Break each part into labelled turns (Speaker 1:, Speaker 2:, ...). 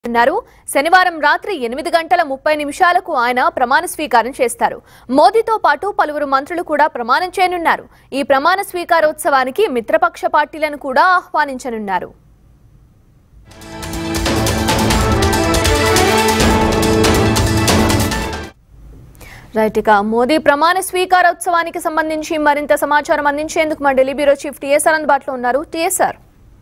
Speaker 1: ఉన్నారు శనివారం రాత్రి ఎనిమిది గంటల ముప్పై నిమిషాలకు ఆయన ప్రమాణ స్వీకారం చేస్తారు మోదీతో పాటు పలువురు మంత్రులు కూడా ప్రమాణం చేయనున్నారు ఈ ప్రమాణ స్వీకారోత్సవానికి మిత్రపక్ష పార్టీలను కూడా ఆహ్వానించనున్నారు రైట్ ఇక మోదీ ప్రమాణ స్వీకారోత్సవానికి సంబంధించి మరింత సమాచారం అందించేందుకు మా ఢిల్లీ బ్యూరో చీఫ్ టీఎస్ఆర్ అందుబాటులో ఉన్నారు టీఎస్ఆర్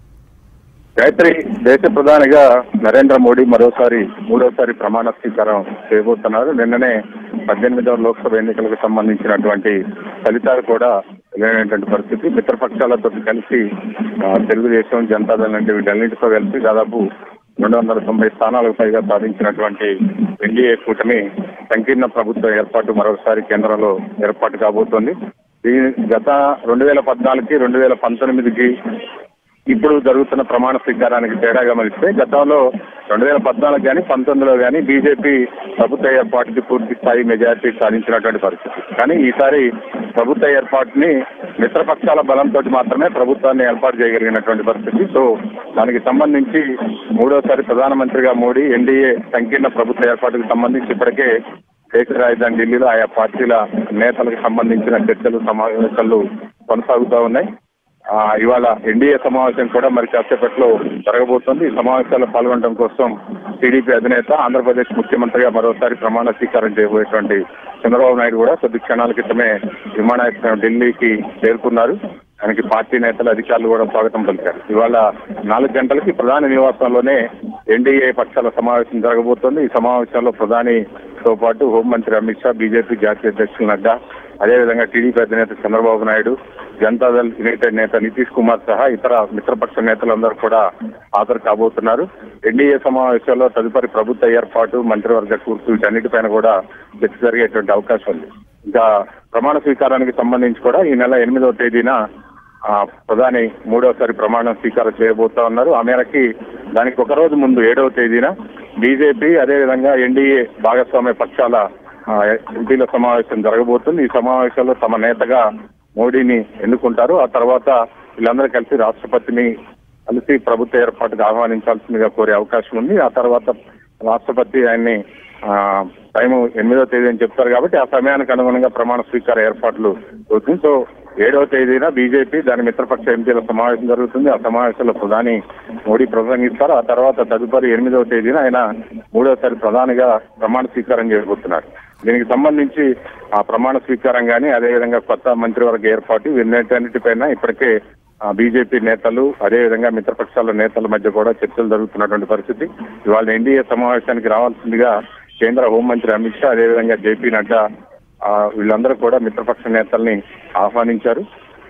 Speaker 2: గాయత్రి దేశ ప్రధానిగా నరేంద్ర మోడీ మరోసారి మూడోసారి ప్రమాణ స్వీకారం చేయబోతున్నారు నిన్ననే పద్దెనిమిదవ లోక్సభ ఎన్నికలకు సంబంధించినటువంటి ఫలితాలు కూడా లేనటువంటి పరిస్థితి మిత్రపక్షాలతో కలిసి ఆ, తెలుగుదేశం జనతాదళ్ లాంటి వీటన్నిటితో కలిసి దాదాపు రెండు వందల తొంభై స్థానాలకు పైగా సాధించినటువంటి ఎన్డీఏ కూటమి సంకీర్ణ ప్రభుత్వ ఏర్పాటు మరొకసారి కేంద్రంలో ఏర్పాటు కాబోతోంది ఈ గత రెండు వేల పద్నాలుగుకి రెండు వేల పంతొమ్మిదికి ఇప్పుడు జరుగుతున్న ప్రమాణ స్వీకారానికి తేడా గమనిస్తే గతంలో రెండు వేల పద్నాలుగు కానీ పంతొమ్మిదిలో కానీ బీజేపీ ప్రభుత్వ ఏర్పాటుకి పూర్తి స్థాయి మెజారిటీ సాధించినటువంటి పరిస్థితి కానీ ఈసారి ప్రభుత్వ ఏర్పాటుని మిత్రపక్షాల బలంతో మాత్రమే ప్రభుత్వాన్ని ఏర్పాటు చేయగలిగినటువంటి పరిస్థితి సో దానికి సంబంధించి మూడోసారి ప్రధానమంత్రిగా మోడీ ఎన్డీఏ సంకీర్ణ ప్రభుత్వ ఏర్పాటుకు సంబంధించి ఇప్పటికే దేశ రాజధాని ఢిల్లీలో ఆయా పార్టీల నేతలకు సంబంధించిన చర్చలు సమావేశాలు కొనసాగుతూ ఉన్నాయి ఆ, ఇవాళ ఎన్డీఏ సమావేశం కూడా మరి కాసేపట్లో జరగబోతోంది ఈ సమావేశాల్లో పాల్గొనడం కోసం టీడీపీ అధినేత ఆంధ్రప్రదేశ్ ముఖ్యమంత్రిగా మరోసారి ప్రమాణ స్వీకారం చేయబోయేటువంటి చంద్రబాబు నాయుడు కూడా కొద్ది క్షణాల క్రితమే విమానాశ్రయం ఢిల్లీకి చేరుకున్నారు ఆయనకి పార్టీ నేతలు అధికారులు కూడా స్వాగతం పలికారు ఇవాళ నాలుగు గంటలకి ప్రధాని నివాసంలోనే ఎన్డీఏ పక్షాల సమావేశం జరగబోతోంది ఈ సమావేశంలో ప్రధానితో పాటు హోంమంత్రి అమిత్ షా బీజేపీ జాతీయ అధ్యక్షులు నడ్డా అదేవిధంగా టీడీపీ అధినేత చంద్రబాబు నాయుడు జనతాదళ్ యునైటెడ్ నేత నితీష్ కుమార్ సహా ఇతర మిత్రపక్ష నేతలందరూ కూడా హాజరు కాబోతున్నారు ఎన్డీఏ సమావేశంలో తదుపరి ప్రభుత్వ ఏర్పాటు మంత్రివర్గ కూర్పు వీటన్నిటిపైన కూడా చర్చ జరిగేటువంటి అవకాశం ఉంది ఇంకా ప్రమాణ స్వీకారానికి సంబంధించి కూడా ఈ నెల ఎనిమిదవ తేదీన ఆ, ప్రధాని మూడవసారి ప్రమాణం స్వీకారం చేయబోతా ఉన్నారు ఆ మేరకి దానికి ఒక రోజు ముందు ఏడవ తేదీన బీజేపీ అదేవిధంగా ఎన్డీఏ భాగస్వామ్య పక్షాల ఆ, ఎంపీల సమావేశం జరగబోతుంది ఈ సమావేశంలో తమ నేతగా మోడీని ఎన్నుకుంటారు ఆ తర్వాత వీళ్ళందరూ కలిసి రాష్ట్రపతిని కలిసి ప్రభుత్వ ఏర్పాటుకు ఆహ్వానించాల్సిందిగా కోరే అవకాశం ఉంది ఆ తర్వాత రాష్ట్రపతి ఆయన్ని ఆ, టైం ఎనిమిదో తేదీ అని చెప్తారు కాబట్టి ఆ సమయానికి అనుగుణంగా ప్రమాణ స్వీకార ఏర్పాట్లు అవుతుంది సో ఏడవ తేదీన బీజేపీ దాని మిత్రపక్ష ఎంపీల సమావేశం జరుగుతుంది ఆ సమావేశంలో ప్రధాని మోడీ ప్రసంగిస్తారు ఆ తర్వాత తదుపరి ఎనిమిదవ తేదీన ఆయన మూడవసారి ప్రధానిగా ప్రమాణ స్వీకారం చేయబోతున్నారు దీనికి సంబంధించి ఆ ప్రమాణ స్వీకారం కానీ అదేవిధంగా కొత్త మంత్రివర్గ ఏర్పాటు వీటన్నిటిపైన ఇప్పటికే ఆ, బీజేపీ నేతలు అదేవిధంగా మిత్రపక్షాల నేతల మధ్య కూడా చర్చలు జరుగుతున్నటువంటి పరిస్థితి ఇవాళ ఎన్డీఏ సమావేశానికి రావాల్సిందిగా కేంద్ర హోంమంత్రి అమిత్ షా అదేవిధంగా జేపీ నడ్డా ఆ, వీళ్ళందరూ కూడా మిత్రపక్ష నేతల్ని ఆహ్వానించారు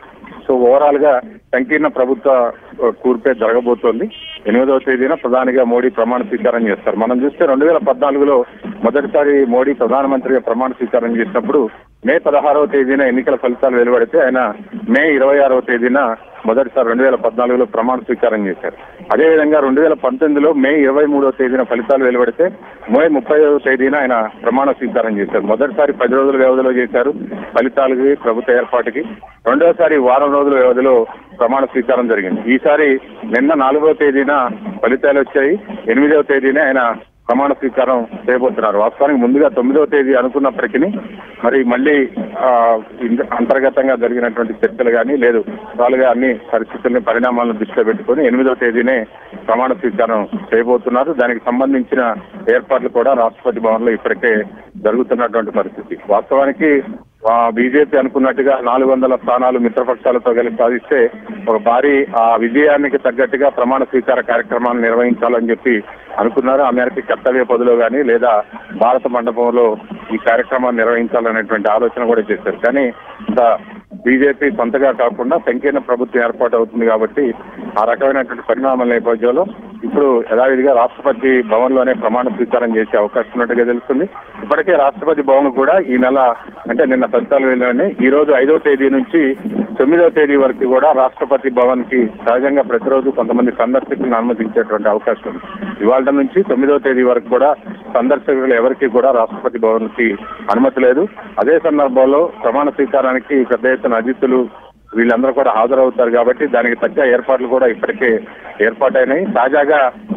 Speaker 2: సో ఓవరాల్ గా సంకీర్ణ ప్రభుత్వ ఆ, కూర్పే జరగబోతోంది ఎనిమిదవ తేదీన ప్రధానిగా మోడీ ప్రమాణ స్వీకారం చేస్తారు మనం చూస్తే రెండు వేల పద్నాలుగులో మొదటిసారి మోడీ ప్రధానమంత్రిగా ప్రమాణ స్వీకారం చేసినప్పుడు మే పదహారవ తేదీన ఎన్నికల ఫలితాలు వెలువడితే ఆయన మే ఇరవై ఆరవ తేదీన మొదటిసారి రెండు వేల పద్నాలుగులో ప్రమాణ స్వీకారం చేశారు అదేవిధంగా రెండు వేల పంతొమ్మిదిలో మే ఇరవై మూడవ తేదీన ఫలితాలు వెలువడితే మే ముప్పై తేదీన ఆయన ప్రమాణ స్వీకారం చేశారు మొదటిసారి పది రోజుల వ్యవధిలో చేశారు ఫలితాలకి ప్రభుత్వ ఏర్పాటుకి రెండోసారి వారం రోజుల వ్యవధిలో ప్రమాణ స్వీకారం జరిగింది ఈసారి నిన్న నాలుగవ తేదీన ఫలితాలు వచ్చాయి ఎనిమిదవ తేదీనే ఆయన ప్రమాణ స్వీకారం చేయబోతున్నారు వాస్తవానికి ముందుగా తొమ్మిదవ తేదీ అనుకున్నప్పటికీ మరి మళ్ళీ ఆ, ఇంద- అంతర్గతంగా జరిగినటువంటి చర్చలు కానీ లేదు వాళ్ళుగా అన్ని పరిస్థితుల్ని పరిణామాలను దృష్టిలో పెట్టుకొని ఎనిమిదవ తేదీనే ప్రమాణ స్వీకారం చేయబోతున్నారు దానికి సంబంధించిన ఏర్పాట్లు కూడా రాష్ట్రపతి భవన్ లో ఇప్పటికే జరుగుతున్నటువంటి పరిస్థితి వాస్తవానికి ఆ, బీజేపీ అనుకున్నట్టుగా నాలుగు వందల స్థానాలు మిత్రపక్షాలతో కలిసి సాధిస్తే ఒక భారీ ఆ విజయానికి తగ్గట్టుగా ప్రమాణ స్వీకార కార్యక్రమాన్ని నిర్వహించాలని చెప్పి అనుకున్నారు ఆ మేరకు కర్తవ్య పదిలో కానీ లేదా భారత మండపంలో ఈ కార్యక్రమాన్ని నిర్వహించాలనేటువంటి ఆలోచన కూడా చేశారు కానీ ఇంత బీజేపీ సొంతగా కాకుండా సంకీర్ణ ప్రభుత్వం ఏర్పాటు అవుతుంది కాబట్టి ఆ రకమైనటువంటి పరిణామాల నేపథ్యంలో ఇప్పుడు యథావిధిగా రాష్ట్రపతి భవన్ లోనే ప్రమాణ స్వీకారం చేసే అవకాశం ఉన్నట్టుగా తెలుస్తుంది ఇప్పటికే రాష్ట్రపతి భవన్ కూడా ఈ నెల అంటే నిన్న ఫలితాలు వెళ్ళని ఈ రోజు ఐదో తేదీ నుంచి తొమ్మిదో తేదీ వరకు కూడా రాష్ట్రపతి భవన్ కి సహజంగా ప్రతిరోజు కొంతమంది సందర్శకులను అనుమతించేటువంటి అవకాశం ఉంది ఇవాళ నుంచి తొమ్మిదో తేదీ వరకు కూడా సందర్శకులు ఎవరికి కూడా రాష్ట్రపతి భవన్ కి అనుమతి లేదు అదే సందర్భంలో ప్రమాణ స్వీకారానికి పెద్ద ఎత్తున అతిథులు వీళ్ళందరూ కూడా హాజరవుతారు కాబట్టి దానికి తగ్గ ఏర్పాట్లు కూడా ఇప్పటికే ఏర్పాటైనాయి తాజాగా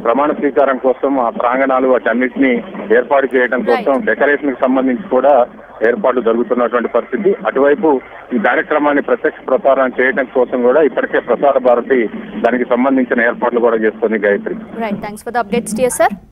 Speaker 2: ప్రమాణ స్వీకారం కోసం ఆ ప్రాంగణాలు వాటన్నిటిని ఏర్పాటు చేయడం కోసం డెకరేషన్ కి సంబంధించి కూడా ఏర్పాట్లు జరుగుతున్నటువంటి పరిస్థితి అటువైపు ఈ కార్యక్రమాన్ని ప్రత్యక్ష ప్రసారం చేయడం కోసం కూడా ఇప్పటికే ప్రసార భారతి దానికి సంబంధించిన ఏర్పాట్లు కూడా చేస్తుంది Gayatri
Speaker 1: right thanks for the updates dear sir